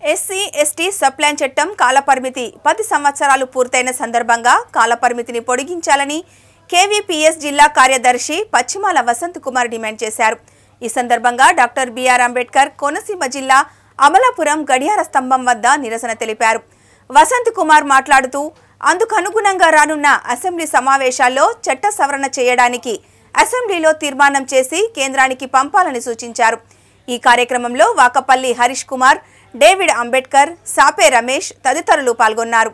SC ST sub plan చట్టం కాలపరిమితి పది సంవత్సరాలు పూర్తయిన సందర్భంగా కాలపరిమితిని పొడిగించాలని కేవీపీఎస్ జిల్లా కార్యదర్శి పశ్చిమాల వసంత్ కుమార్ డిమాండ్ చేశారు ఈ సందర్భంగా డాక్టర్ బిఆర్ అంబేద్కర్ కోనసీమ జిల్లా అమలాపురం గడియార స్తంభం వద్ద నిరసన తెలిపారు వసంత్ కుమార్ మాట్లాడుతూ అందుకు అనుగుణంగా రానున్న అసెంబ్లీ సమావేశాల్లో చట్ట సవరణ చేయడానికి అసెంబ్లీలో తీర్మానం చేసి కేంద్రానికి పంపాలని సూచించారు ఈ కార్యక్రమంలో వాకపల్లి హరీష్ కుమార్ డేవిడ్ అంబేద్కర్ సాపే రమేష్ తదితరులు పాల్గొన్నారు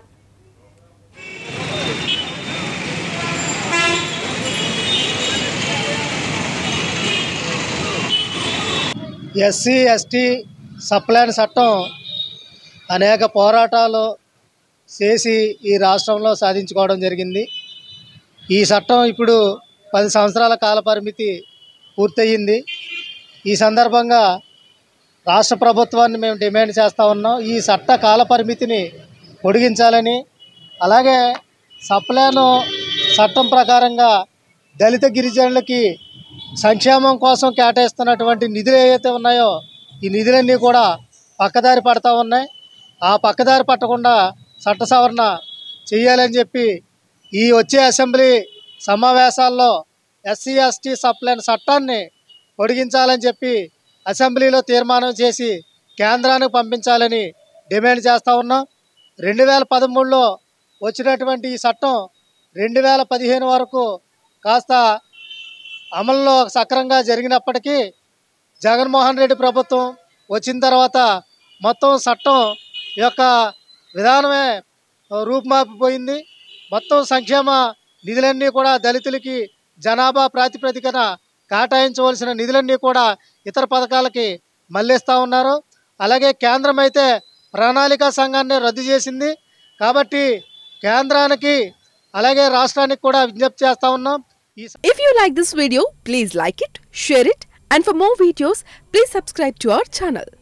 ఎస్సీ ఎస్టీ సప్లాన్ చట్టం అనేక పోరాటాలు చేసి ఈ రాష్ట్రంలో సాధించుకోవడం జరిగింది ఈ చట్టం ఇప్పుడు పది సంవత్సరాల కాల పరిమితి పూర్తయింది ఈ సందర్భంగా రాష్ట్ర ప్రభుత్వాన్ని మేము డిమాండ్ చేస్తూ ఉన్నాం ఈ చట్ట కాల పరిమితిని పొడిగించాలని అలాగే సప్లాను చట్టం ప్రకారంగా దళిత గిరిజనులకి సంక్షేమం కోసం కేటాయిస్తున్నటువంటి నిధులు ఏవైతే ఉన్నాయో ఈ నిధులన్నీ కూడా పక్కదారి పడతా ఉన్నాయి ఆ పక్కదారి పట్టకుండా చట్ట సవరణ చేయాలని చెప్పి ఈ వచ్చే అసెంబ్లీ సమావేశాల్లో ఎస్సీ ఎస్టీ సప్లైన్ చట్టాన్ని పొడిగించాలని చెప్పి అసెంబ్లీలో తీర్మానం చేసి కేంద్రానికి పంపించాలని డిమాండ్ చేస్తూ ఉన్నాం రెండు వేల పదమూడులో వచ్చినటువంటి ఈ చట్టం రెండు వేల పదిహేను వరకు కాస్త అమల్లో సక్రంగా జరిగినప్పటికీ జగన్మోహన్ రెడ్డి ప్రభుత్వం వచ్చిన తర్వాత మొత్తం చట్టం యొక్క విధానమే రూపుమాపిపోయింది మొత్తం సంక్షేమ నిధులన్నీ కూడా దళితులకి జనాభా ప్రాతిపదికన కేటాయించవలసిన నిధులన్నీ కూడా ఇతర పథకాలకి మళ్ళిస్తూ ఉన్నారు అలాగే కేంద్రం అయితే ప్రణాళికా సంఘాన్ని రద్దు చేసింది కాబట్టి కేంద్రానికి అలాగే రాష్ట్రానికి కూడా విజ్ఞప్తి చేస్తూ ఉన్నాం ఈ If you like this video, please like it, share it, and for more videos, please subscribe to our channel.